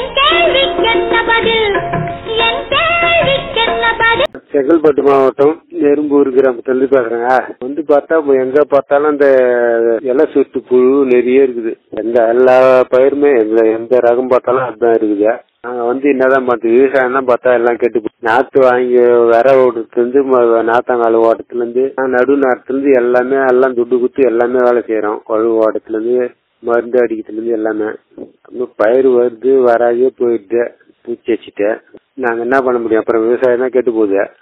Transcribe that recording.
என் கேள்விக்கென்ன பதில் என் கேள்விக்கென்ன பதில் செங்கல்பட்டு மாவட்டம் நெரும்பூர் கிராமத்துல பேசுறேங்க வந்து பார்த்தா இப்ப எங்க பார்த்தாலும் அந்த இலை சுட்டு புழு நிறைய இருக்குது எந்த எல்லா பயிருமே எந்த எந்த ரகம் பார்த்தாலும் அதுதான் இருக்குது நாங்க வந்து என்னதான் பார்த்து விவசாயம் தான் பார்த்தா எல்லாம் கெட்டு போச்சு. நாத்து வாங்கி வர ஓட்டத்துல இருந்து ம- நாத்தாங்கால் ஓட்டத்துல இருந்து நடு நேரத்துல இருந்து எல்லாமே எல்லாம் துட்டு குத்து எல்லாமே வேலை செய்யறோம் கொழு ஓட்டத்துல இருந்து மருந்து அடிக்கிறதுல இருந்து எல்லாமே இன்னும் பயிர் வருது வராதே போயிடுது பூச்சி வச்சுட்டு நாங்க என்ன பண்ண முடியும் அப்புறம் விவசாயம் தான் கெட்டு போகுது